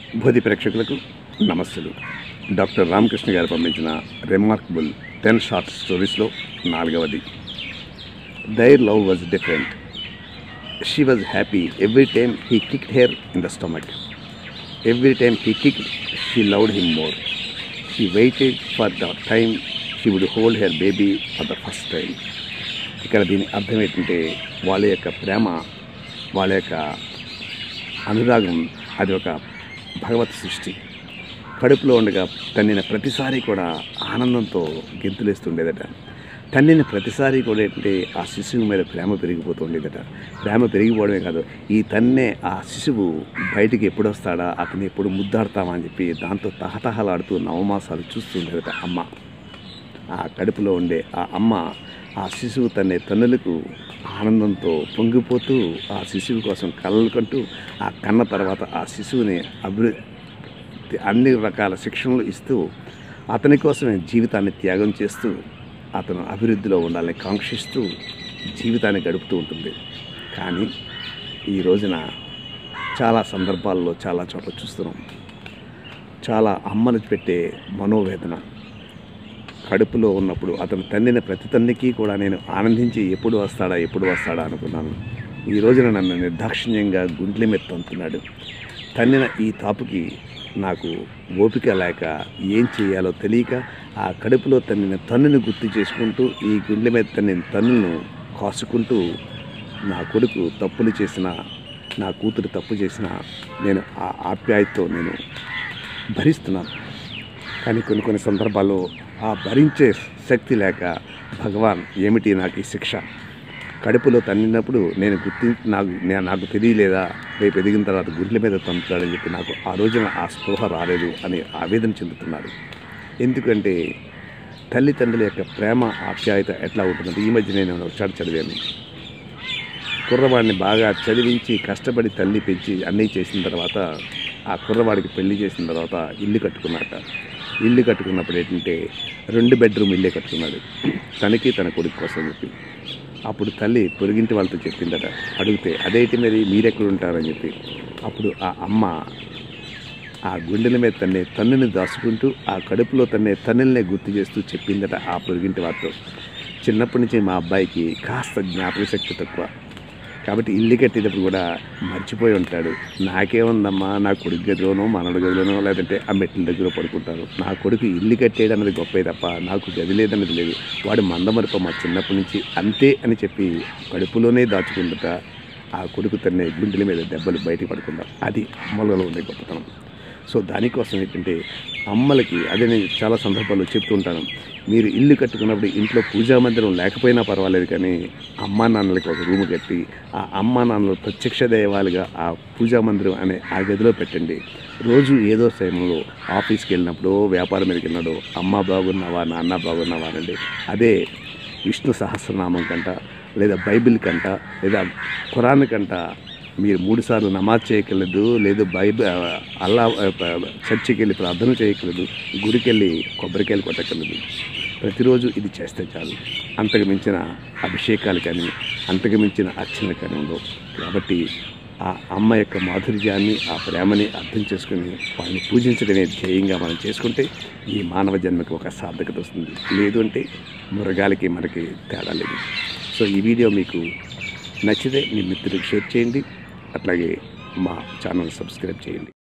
బోధి ప్రేక్షకులకు నమస్సులు డాక్టర్ రామకృష్ణ గారు పంపించిన రిమార్కబుల్ టెన్ షార్ట్ స్టోరీస్లో నాలుగవది their love was different she was happy every time he kick her in the stomach every time he kick she loved him more she waited for the time she would hold her baby for the first time ఇక్కడ దీని అర్థం ఏంటంటే వాళ్ళ యొక్క ప్రేమ వాళ్ళ యొక్క అనురాగం అది ఒక భగవత్ సృష్టి కడుపులో ఉండగా తన్నిన ప్రతిసారి కూడా ఆనందంతో గెంతులేస్తుండేదట తన్నిన ప్రతిసారి కూడా ఏంటంటే ఆ శిశువు మీద ప్రేమ పెరిగిపోతుండేదట ప్రేమ పెరిగిపోవడమే కాదు ఈ తన్నే ఆ శిశువు బయటికి ఎప్పుడు వస్తాడా అతను ఎప్పుడు ముద్దాడతామా అని చెప్పి దాంతో తహతహలాడుతూ నవమాసాలు చూస్తుండేదట అమ్మ ఆ కడుపులో ఉండే ఆ అమ్మ ఆ శిశువు తన తన్నులకు ఆనందంతో పొంగిపోతూ ఆ శిశువు కోసం కలలు కంటూ ఆ కన్న తర్వాత ఆ శిశువుని అభివృద్ధి అన్ని రకాల శిక్షణలు ఇస్తూ అతని కోసమే జీవితాన్ని త్యాగం చేస్తూ అతను అభివృద్ధిలో ఉండాలని కాంక్షిస్తూ జీవితాన్ని గడుపుతూ ఉంటుంది కానీ ఈ రోజున చాలా సందర్భాల్లో చాలా చోట్ల చూస్తున్నాం చాలా అమ్మను పెట్టే మనోవేదన కడుపులో ఉన్నప్పుడు అతను తన్నిన ప్రతి తన్నికి కూడా నేను ఆనందించి ఎప్పుడు వస్తాడా ఎప్పుడు వస్తాడా అనుకున్నాను ఈ రోజున నన్ను నిర్దాక్షిణ్యంగా గుండ్ల మీద తంతున్నాడు తన్నిన ఈ తాపుకి నాకు ఓపిక లేక ఏం చేయాలో తెలియక ఆ కడుపులో తన్నిన తన్నుని గుర్తు చేసుకుంటూ ఈ గుండె మీద తన్నిన తన్నులను కాసుకుంటూ నా కొడుకు తప్పులు చేసిన నా కూతురు తప్పు చేసిన నేను ఆ ఆప్యాయతతో నేను భరిస్తున్నాను కానీ కొన్ని కొన్ని సందర్భాల్లో ఆ భరించే శక్తి లేక భగవాన్ ఏమిటి నాకు ఈ శిక్ష కడుపులో తన్నినప్పుడు నేను గుర్తి నాకు నేను నాకు తెలియలేదా రేపు ఎదిగిన తర్వాత గుండెల మీద తంతాడని చెప్పి నాకు ఆ రోజున ఆ స్పృహ రాలేదు అని ఆవేదన చెందుతున్నారు ఎందుకంటే తల్లిదండ్రుల యొక్క ప్రేమ ఆప్యాయత ఎట్లా ఉంటుందంటే ఈ మధ్య నేను ఒకసారి చదివాను కుర్రవాడిని బాగా చదివించి కష్టపడి తల్లి పెంచి అన్నీ చేసిన తర్వాత ఆ కుర్రవాడికి పెళ్లి చేసిన తర్వాత ఇల్లు కట్టుకున్నాక ఇల్లు కట్టుకున్నప్పుడు ఏంటంటే రెండు బెడ్రూమ్ ఇల్లే కట్టుకున్నాడు తనకి తన కొడుకు కోసం చెప్పి అప్పుడు తల్లి పొరుగింటి వాళ్ళతో చెప్పిందట అడిగితే అదేంటి మరి మీరెక్కడ ఉంటారని చెప్పి అప్పుడు ఆ అమ్మ ఆ గుండెల మీద తన్నే తన్నుని దాచుకుంటూ ఆ కడుపులో తన్నే తన్నుల్నే గుర్తు చేస్తూ చెప్పిందట ఆ పొరుగింటి వారితో చిన్నప్పటి నుంచి మా అబ్బాయికి కాస్త జ్ఞాపక శక్తి తక్కువ కాబట్టి ఇల్లు కట్టేటప్పుడు కూడా మర్చిపోయి ఉంటాడు నాకేముందమ్మా నా కొడుకు గదిలోనో మనడు గదిలోనో లేదంటే ఆ మెట్ల దగ్గర పడుకుంటారు నా కొడుకు ఇల్లు కట్టేయడం అనేది గొప్పే తప్ప నాకు గది లేదన్నది లేదు వాడు మందమరుప మా చిన్నప్పటి నుంచి అంతే అని చెప్పి కడుపులోనే దాచుకుందట ఆ కొడుకు తన్నే గుండెల మీద దెబ్బలు బయటికి పడుకుందాం అది అమ్మలలో ఉండే గొప్పతనం సో దానికోసం ఏంటంటే అమ్మలకి అదే నేను చాలా సందర్భాల్లో చెప్తూ ఉంటాను మీరు ఇల్లు కట్టుకున్నప్పుడు ఇంట్లో పూజా మందిరం లేకపోయినా పర్వాలేదు కానీ అమ్మా నాన్నలకి ఒక రూమ్ కట్టి ఆ అమ్మా నాన్నలు ప్రత్యక్ష దైవాలుగా ఆ పూజా మందిరం అనే ఆ గదిలో పెట్టండి రోజు ఏదో సమయంలో ఆఫీస్కి వెళ్ళినప్పుడు వ్యాపారం మీదకి వెళ్ళినాడు అమ్మ బాగున్నావా నాన్న బాగున్నావా అనండి అదే విష్ణు సహస్రనామం కంట లేదా బైబిల్ కంట లేదా ఖురాన్ కంట మీరు మూడు సార్లు నమాజ్ చేయగలదు లేదు బైబిల్ అల్లా చర్చికి వెళ్ళి ప్రార్థన చేయగలదు గుడికి వెళ్ళి కొబ్బరికాయలు కొట్టగలదు ప్రతిరోజు ఇది చేస్తే చాలు అంతకు మించిన అభిషేకాలు కానీ అంతకు మించిన అర్చనలు కానీ ఉండవు కాబట్టి ఆ అమ్మ యొక్క మాధుర్యాన్ని ఆ ప్రేమని అర్థం చేసుకుని వాళ్ళని పూజించడమే ధ్యేయంగా మనం చేసుకుంటే ఈ మానవ జన్మకి ఒక సార్థకత వస్తుంది లేదు అంటే మృగాలకి మనకి తేడా లేదు సో ఈ వీడియో మీకు నచ్చితే మీ మిత్రులకు షేర్ చేయండి అట్లాగే మా ఛానల్ సబ్స్క్రైబ్ చేయండి